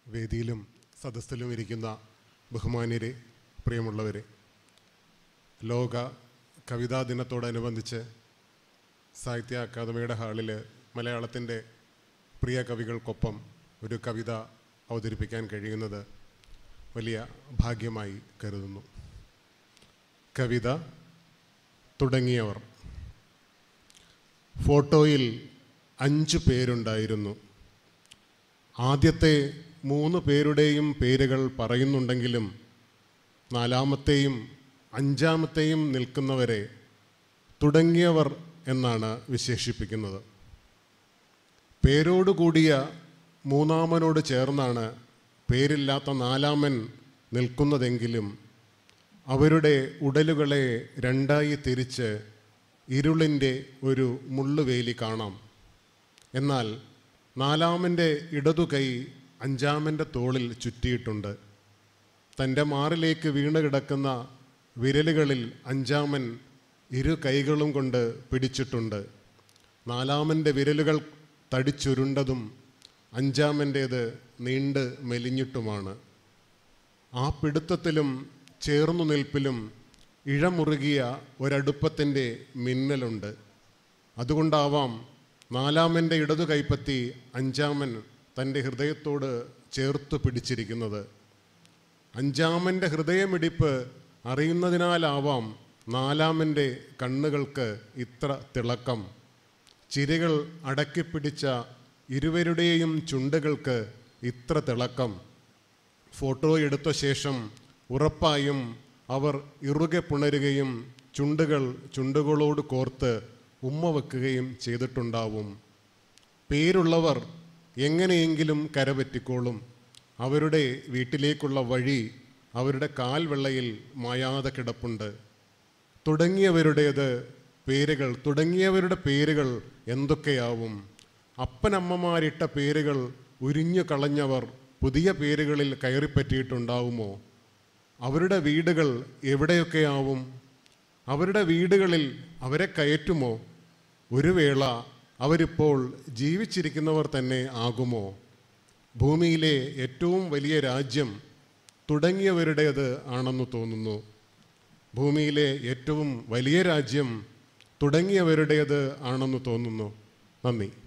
വേദിയിലും സദസ്സിലും ഇരിക്കുന്ന ബഹുമാന്യരെ പ്രിയമുള്ളവരെ ലോക കവിതാ ദിനത്തോടനുബന്ധിച്ച് സാഹിത്യ അക്കാദമിയുടെ ഹാളിൽ മലയാളത്തിൻ്റെ പ്രിയ കവികൾക്കൊപ്പം ഒരു കവിത അവതരിപ്പിക്കാൻ കഴിയുന്നത് വലിയ ഭാഗ്യമായി കരുതുന്നു കവിത തുടങ്ങിയവർ ഫോട്ടോയിൽ അഞ്ച് പേരുണ്ടായിരുന്നു ആദ്യത്തെ മൂന്ന് പേരുടെയും പേരുകൾ പറയുന്നുണ്ടെങ്കിലും നാലാമത്തെയും അഞ്ചാമത്തെയും നിൽക്കുന്നവരെ തുടങ്ങിയവർ എന്നാണ് വിശേഷിപ്പിക്കുന്നത് പേരോടുകൂടിയ മൂന്നാമനോട് ചേർന്നാണ് പേരില്ലാത്ത നാലാമൻ നിൽക്കുന്നതെങ്കിലും അവരുടെ ഉടലുകളെ രണ്ടായി തിരിച്ച് ഇരുളിൻ്റെ ഒരു മുള്ളുവേലി കാണാം എന്നാൽ നാലാമൻ്റെ ഇടതു കൈ അഞ്ചാമൻ്റെ തോളിൽ ചുറ്റിയിട്ടുണ്ട് തൻ്റെ മാറിലേക്ക് വീണ് കിടക്കുന്ന വിരലുകളിൽ അഞ്ചാമൻ ഇരു കൈകളും കൊണ്ട് പിടിച്ചിട്ടുണ്ട് നാലാമൻ്റെ വിരലുകൾ തടിച്ചുരുണ്ടതും അഞ്ചാമൻ്റേത് നീണ്ട് മെലിഞ്ഞിട്ടുമാണ് ആ പിടുത്തത്തിലും ചേർന്നു നിൽപ്പിലും ഇഴമുറുകിയ ഒരടുപ്പത്തിൻ്റെ മിന്നലുണ്ട് അതുകൊണ്ടാവാം നാലാമൻ്റെ ഇടതു കൈപ്പത്തി അഞ്ചാമൻ തൻ്റെ ഹൃദയത്തോട് ചേർത്ത് പിടിച്ചിരിക്കുന്നത് അഞ്ചാമൻ്റെ ഹൃദയമിടിപ്പ് അറിയുന്നതിനാലാവാം നാലാമൻ്റെ കണ്ണുകൾക്ക് ഇത്ര തിളക്കം ചിരികൾ അടക്കിപ്പിടിച്ച ഇരുവരുടെയും ചുണ്ടുകൾക്ക് ഇത്ര തിളക്കം ഫോട്ടോ എടുത്ത ശേഷം ഉറപ്പായും അവർ ഇറുകെ പുണരുകയും ചുണ്ടുകൾ ചുണ്ടുകളോട് കോർത്ത് ഉമ്മ വെക്കുകയും ചെയ്തിട്ടുണ്ടാവും പേരുള്ളവർ എങ്ങനെയെങ്കിലും കരപറ്റിക്കോളും അവരുടെ വീട്ടിലേക്കുള്ള വഴി അവരുടെ കാൽവെള്ളയിൽ മായാതെ കിടപ്പുണ്ട് തുടങ്ങിയവരുടേത് പേരുകൾ തുടങ്ങിയവരുടെ പേരുകൾ എന്തൊക്കെയാവും അപ്പനമ്മമാരിട്ട പേരുകൾ ഉരിഞ്ഞു കളഞ്ഞവർ പുതിയ പേരുകളിൽ കയറിപ്പറ്റിയിട്ടുണ്ടാവുമോ അവരുടെ വീടുകൾ എവിടെയൊക്കെയാവും അവരുടെ വീടുകളിൽ അവരെ കയറ്റുമോ ഒരു വേള അവരിപ്പോൾ ജീവിച്ചിരിക്കുന്നവർ തന്നെ ആകുമോ ഭൂമിയിലെ ഏറ്റവും വലിയ രാജ്യം തുടങ്ങിയവരുടേത് ആണെന്ന് തോന്നുന്നു ഭൂമിയിലെ ഏറ്റവും വലിയ രാജ്യം തുടങ്ങിയവരുടേത് ആണെന്ന് തോന്നുന്നു നന്ദി